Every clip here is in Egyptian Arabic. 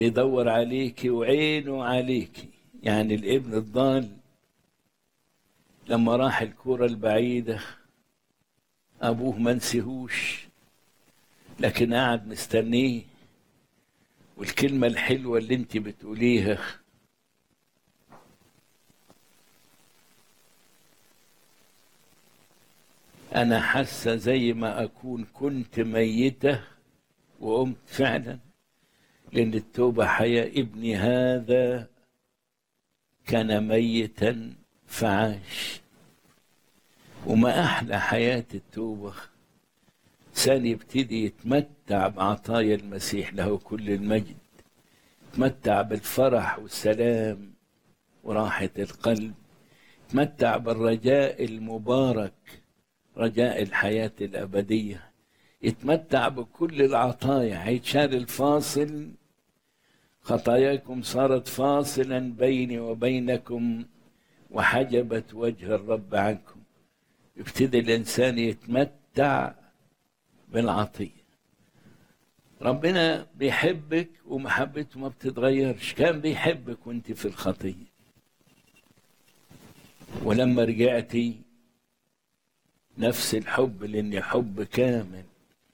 يدور عليكي وعينه عليكي يعني الابن الضال لما راح الكرة البعيدة أبوه ما نسيهوش لكن قاعد مستنيه والكلمة الحلوة اللي انت بتقوليها أنا حاسة زي ما أكون كنت ميتة وقمت فعلا لأن التوبة حياة ابني هذا كان ميتا فعاش وما أحلى حياة التوبة إنسان يبتدي يتمتع بعطايا المسيح له كل المجد يتمتع بالفرح والسلام وراحة القلب يتمتع بالرجاء المبارك رجاء الحياة الأبدية يتمتع بكل العطايا هيتشال الفاصل خطاياكم صارت فاصلا بيني وبينكم وحجبت وجه الرب عنكم يبتدي الإنسان يتمتع بالعطية ربنا بيحبك ومحبته ما بتتغيرش كان بيحبك وانت في الخطية ولما رجعتي نفس الحب لأن حب كامل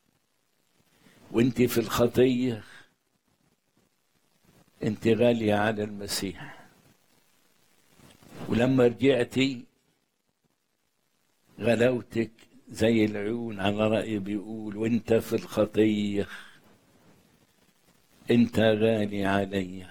وانت في الخطية انت غالية على المسيح ولما رجعتي غلاوتك زي العيون على رأي بيقول وانت في الخطية انت غالي علي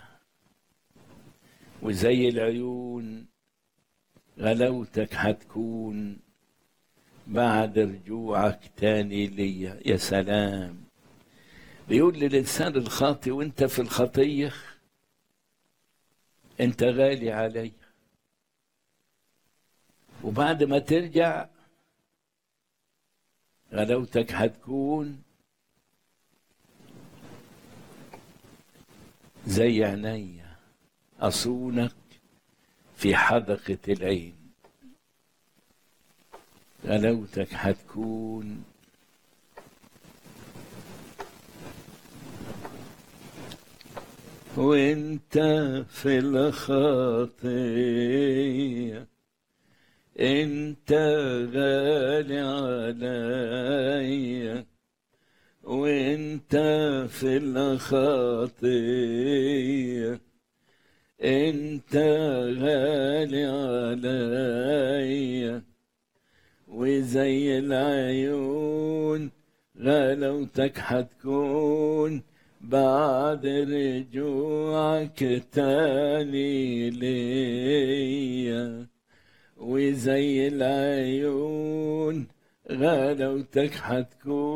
وزي العيون غلاوتك هتكون بعد رجوعك تاني ليا يا سلام بيقول للإنسان الخاطئ وانت في الخطية انت غالي علي وبعد ما ترجع غلاوتك هتكون زي عينيا أصونك في حدقة العين غلاوتك هتكون وانت في الخطيه انت غالي عليا وانت في الخطيه انت غالي عليا وزي العيون غلاوتك هتكون بعد رجوعك تاني ليا وزي العيون غلاوتك هتكون